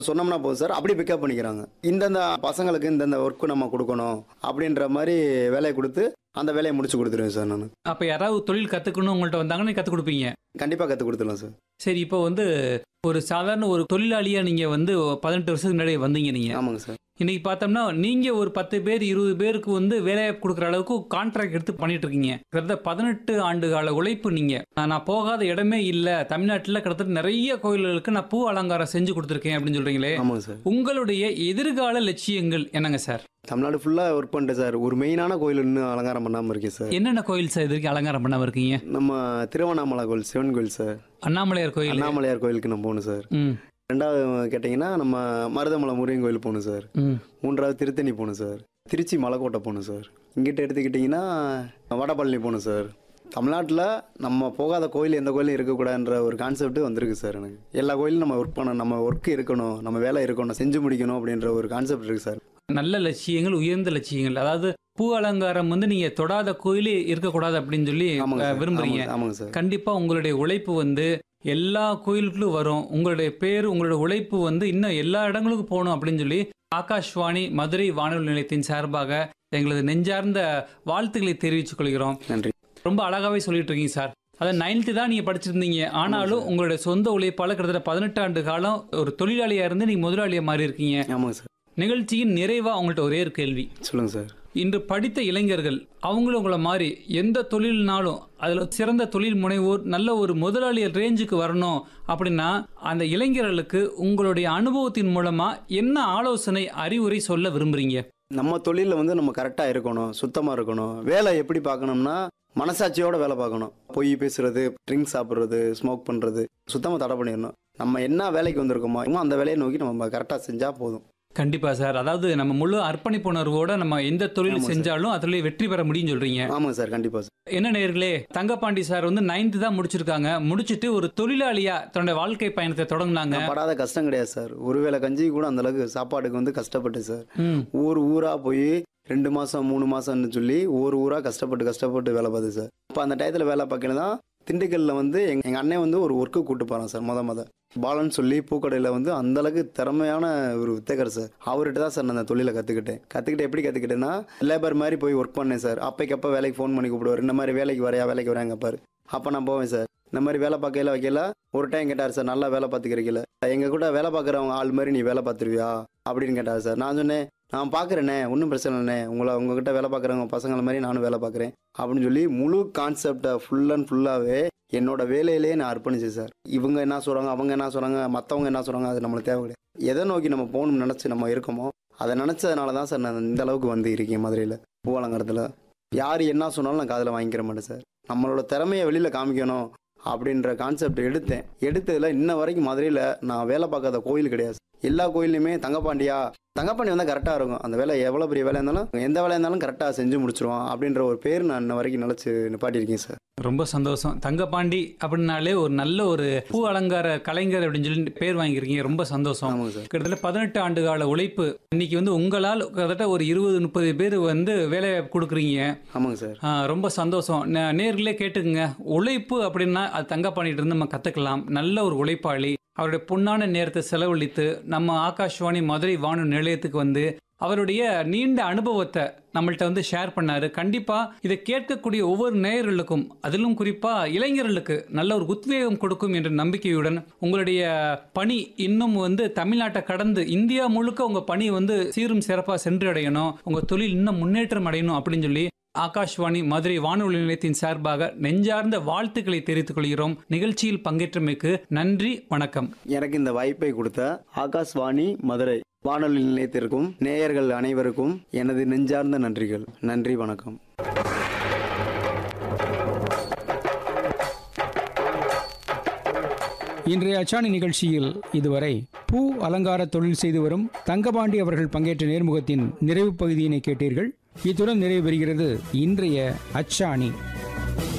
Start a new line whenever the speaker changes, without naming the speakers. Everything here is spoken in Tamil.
சொன்னோம்னா போதும் சார் அப்படி பிக்கப் பண்ணிக்கிறாங்க இந்தந்த பசங்களுக்கு இந்தந்த ஒர்க்கு நம்ம கொடுக்கணும் அப்படின்ற மாதிரி வேலையை கொடுத்து அந்த வேலையை முடிச்சு கொடுத்துருவேன் சார் நான்
அப்ப யாராவது தொழில் கத்துக்கணும் உங்கள்ட்ட வந்தாங்கன்னா கத்து கொடுப்பீங்க
கண்டிப்பாக கற்றுக் கொடுத்துடலாம் சார்
சரி இப்போ வந்து ஒரு சாதாரண ஒரு தொழிலாளியா நீங்க வந்து பதினெட்டு வருஷத்துக்கு முன்னாடி வந்தீங்க நீங்க
ஆமாங்க சார்
இன்னைக்கு பார்த்தோம்னா நீங்க ஒரு பத்து பேர் இருபது பேருக்கு வந்து வேலையை கொடுக்குற அளவுக்கு கான்ட்ராக்ட் எடுத்து பண்ணிட்டு இருக்கீங்க கிட்டத்தட்ட பதினெட்டு ஆண்டு கால உழைப்பு நீங்க நான் நான் போகாத இடமே இல்ல தமிழ்நாட்டுல கிட்டத்தட்ட நிறைய கோயில்களுக்கு நான் பூ அலங்காரம் செஞ்சு கொடுத்துருக்கேன் அப்படின்னு சொல்றீங்களே
ஆமாங்க சார்
உங்களுடைய எதிர்கால லட்சியங்கள் என்னங்க சார்
தமிழ்நாடு ஃபுல்லாக ஒர்க் பண்ணிட்டேன் சார் ஒரு மெயினான கோயில் இன்னும் அலங்காரம் பண்ணாமல் இருக்கேன் சார்
என்னென்ன கோயில் சார் இது வரைக்கும் அலங்காரம் பண்ணாம இருக்கீங்க
நம்ம திருவண்ணாமலை கோயில் சிவன் கோயில் சார்
அண்ணாமலையார் கோயில்
அண்ணாமலையார் கோயிலுக்கு நான் போகணும் சார்
ம்
ரெண்டாவது கேட்டிங்கன்னா நம்ம மருதமலை முருகன் கோயில் போகணும் சார்
ம்
மூன்றாவது திருத்தணி போகணும் சார் திருச்சி மலைக்கோட்டை போகணும் சார் இங்கிட்ட எடுத்துக்கிட்டிங்கன்னா வடபழனி போகணும் சார் தமிழ்நாட்டில் நம்ம போகாத கோயில் எந்த கோயிலும் இருக்கக்கூடாதுன்ற ஒரு கான்செப்ட் வந்திருக்கு சார் எனக்கு எல்லா கோயிலும் நம்ம ஒர்க் பண்ணணும் நம்ம ஒர்க் இருக்கணும் நம்ம வேலை இருக்கணும் செஞ்சு முடிக்கணும் அப்படின்ற ஒரு கான்செப்ட் இருக்குது சார்
நல்ல லட்சியங்கள் உயர்ந்த லட்சியங்கள் அதாவது பூ அலங்காரம் வந்து நீங்க தொடாத கோயிலே இருக்கக்கூடாது அப்படின்னு சொல்லி
ஆமாங்க
அஹ்,
சார்
விரும்புறீங்க
ஆமாங்க- ஆமாங்க சார்
கண்டிப்பா உங்களுடைய உழைப்பு வந்து எல்லா கோயிலுக்குள்ளும் வரும் உங்களுடைய பேர் உங்களுடைய உழைப்பு வந்து இன்னும் எல்லா இடங்களுக்கும் போகணும் அப்படின்னு சொல்லி ஆகாஷ்வாணி மதுரை வானொலி நிலையத்தின் சார்பாக எங்களது நெஞ்சார்ந்த வாழ்த்துக்களை தெரிவித்துக் கொள்கிறோம்
நன்றி
ரொம்ப அழகாவே சொல்லிட்டு இருக்கீங்க சார் அதை நைன்த்து தான் நீங்க படிச்சிருந்தீங்க ஆனாலும் உங்களுடைய சொந்த உழைப்பால கிட்டத்தட்ட பதினெட்டு ஆண்டு காலம் ஒரு தொழிலாளியா இருந்து நீங்க முதலாளியா மாறி இருக்கீங்க
ஆமாங்க சார்
நிகழ்ச்சியின் நிறைவா உங்கள்ட்ட ஒரே ஒரு கேள்வி
சொல்லுங்கள் சார்
இன்று படித்த இளைஞர்கள் அவங்களும் உங்களை மாதிரி எந்த தொழில்னாலும் அதில் சிறந்த தொழில் முனைவோர் நல்ல ஒரு முதலாளி ரேஞ்சுக்கு வரணும் அப்படின்னா அந்த இளைஞர்களுக்கு உங்களுடைய அனுபவத்தின் மூலமா என்ன ஆலோசனை அறிவுரை சொல்ல விரும்புறீங்க
நம்ம தொழிலில் வந்து நம்ம கரெக்டாக இருக்கணும் சுத்தமாக இருக்கணும் வேலை எப்படி பார்க்கணும்னா மனசாட்சியோட வேலை பார்க்கணும் பொய் பேசுறது ட்ரிங்க்ஸ் சாப்பிட்றது ஸ்மோக் பண்ணுறது சுத்தமாக தடை பண்ணிடணும் நம்ம என்ன வேலைக்கு வந்திருக்கோமோ இன்னும் அந்த வேலையை நோக்கி நம்ம கரெக்டாக செஞ்சால் போதும்
கண்டிப்பா சார் அதாவது நம்ம முழு அர்ப்பணிப்பு உணர்வோட நம்ம எந்த தொழில்
ஆமா சார்.
செஞ்சாலும் அதுல வெற்றி பெற முடியும் சொல்றீங்க
ஆமாங்க சார் கண்டிப்பாக சார்
என்ன நேர்களே தங்கப்பாண்டி சார் வந்து நைன்த்து தான் முடிச்சிருக்காங்க முடிச்சிட்டு ஒரு தொழிலாளியா தன்னுடைய வாழ்க்கை பயணத்தை தொடங்கினாங்க
நான் படாத கஷ்டம் கிடையாது சார் ஒருவேளை கஞ்சி கூட அந்த அளவுக்கு சாப்பாடுக்கு வந்து கஷ்டப்பட்டேன் சார்
ம்
ஊர் ஊராக போய் ரெண்டு மாதம் மூணு மாதம்னு சொல்லி ஒரு ஊராக கஷ்டப்பட்டு கஷ்டப்பட்டு வேலை பார்த்தேன் சார் இப்போ அந்த டயத்தில் வேலை பார்க்கணும் தான் திண்டுக்கல்லில் வந்து எங்க எங்கள் அண்ணன் வந்து ஒரு ஒர்க்கு கூட்டு போகிறான் சார் மொத மொத பாலன் சொல்லி பூக்கடையில் வந்து அந்த அளவுக்கு திறமையான ஒரு வித்தகர் சார் அவர்கிட்ட தான் சார் நான் அந்த தொழிலை கற்றுக்கிட்டேன் கற்றுக்கிட்டு எப்படி கற்றுக்கிட்டேன்னா லேபர் மாதிரி போய் ஒர்க் பண்ணேன் சார் அப்பைக்கப்போ வேலைக்கு ஃபோன் பண்ணி கூப்பிடுவார் இந்த மாதிரி வேலைக்கு வரையா வேலைக்கு வரையாங்க பாரு அப்போ நான் போவேன் சார் இந்த மாதிரி வேலை பார்க்கையில வைக்கல ஒரு டைம் கேட்டார் சார் நல்லா வேலை பார்த்துக்கிறீங்கள எங்கள் கூட வேலை பார்க்குறவங்க ஆள் மாதிரி நீ வேலை பார்த்துருவியா அப்படின்னு கேட்டார் சார் நான் சொன்னேன் நான் பார்க்குறேனே ஒன்றும் பிரச்சனை இல்லைண்ணே உங்களை உங்ககிட்ட வேலை பார்க்குறவங்க பசங்களை மாதிரி நானும் வேலை பார்க்குறேன் அப்படின்னு சொல்லி முழு கான்செப்டை ஃபுல் அண்ட் ஃபுல்லாகவே என்னோட வேலையிலேயே நான் அர்ப்பணிச்சேன் சார் இவங்க என்ன சொல்கிறாங்க அவங்க என்ன சொல்கிறாங்க மற்றவங்க என்ன சொல்கிறாங்க அது நம்மளுக்கு தேவை கிடையாது எதை நோக்கி நம்ம போகணும்னு நினச்சி நம்ம இருக்கோமோ அதை நினச்சதுனால தான் சார் நான் இந்த அளவுக்கு வந்து இருக்கேன் மதுரையில் பூவலங்கரத்தில் யார் என்ன சொன்னாலும் நான் காதில் வாங்கிக்கிற மாட்டேன் சார் நம்மளோட திறமையை வெளியில் காமிக்கணும் அப்படின்ற கான்செப்ட் எடுத்தேன் எடுத்ததில் இன்ன வரைக்கும் மதுரையில் நான் வேலை பார்க்காத கோயில் கிடையாது எல்லா கோயில்லையுமே தங்கப்பாண்டியா தங்கப்பாண்டி வந்தால் கரெக்டாக இருக்கும் அந்த வேலை எவ்வளோ பெரிய வேலை இருந்தாலும் எந்த வேலையாக இருந்தாலும் கரெக்டாக செஞ்சு முடிச்சிருவான் அப்படின்ற ஒரு பேர் நான் இன்ன வரைக்கும் நினச்சி நிப்பாட்டியிருக்கேன் சார்
ரொம்ப சந்தோஷம் தங்கப்பாண்டி அப்படின்னாலே ஒரு நல்ல ஒரு பூ அலங்கார கலைஞர் அப்படின்னு சொல்லி பேர் வாங்கியிருக்கீங்க ரொம்ப சந்தோஷம்
ஆமாங்க சார்
கிட்டத்தட்ட பதினெட்டு ஆண்டு கால உழைப்பு இன்னைக்கு வந்து உங்களால் கிட்டத்தட்ட ஒரு இருபது முப்பது பேர் வந்து வேலை கொடுக்குறீங்க
ஆமாங்க சார்
ஆ, ரொம்ப சந்தோஷம் நே- நேர்களே கேட்டுக்குங்க உழைப்பு அப்படின்னா அது தங்கப்பாண்டிட்டு இருந்து நம்ம கற்றுக்கலாம் நல்ல ஒரு உழைப்பாளி அவருடைய பொன்னான நேரத்தை செலவழித்து நம்ம ஆகாஷ்வாணி மதுரை வானொலி நிலையத்துக்கு வந்து அவருடைய நீண்ட அனுபவத்தை நம்மள்ட்ட வந்து ஷேர் பண்ணாரு கண்டிப்பா இதை கேட்கக்கூடிய ஒவ்வொரு நேயர்களுக்கும் அதிலும் குறிப்பா இளைஞர்களுக்கு நல்ல ஒரு உத்வேகம் கொடுக்கும் என்ற நம்பிக்கையுடன் உங்களுடைய பணி இன்னும் வந்து தமிழ்நாட்டை கடந்து இந்தியா முழுக்க உங்க பணி வந்து சீரும் சிறப்பா சென்றடையணும் உங்க தொழில் இன்னும் முன்னேற்றம் அடையணும் அப்படின்னு சொல்லி ஆகாஷ்வாணி மதுரை வானொலி நிலையத்தின் சார்பாக நெஞ்சார்ந்த வாழ்த்துக்களை தெரிவித்துக் கொள்கிறோம் நிகழ்ச்சியில் பங்கேற்றமைக்கு நன்றி வணக்கம்
எனக்கு இந்த வாய்ப்பை கொடுத்த ஆகாஷ்வாணி மதுரை வானொலி நிலையத்திற்கும் நேயர்கள் அனைவருக்கும் எனது நெஞ்சார்ந்த நன்றிகள் நன்றி வணக்கம்
இன்றைய அச்சாணி நிகழ்ச்சியில் இதுவரை பூ அலங்கார தொழில் செய்து வரும் தங்கபாண்டி அவர்கள் பங்கேற்ற நேர்முகத்தின் நிறைவு பகுதியினை கேட்டீர்கள் இத்துடன் நிறைவு பெறுகிறது இன்றைய அச்சாணி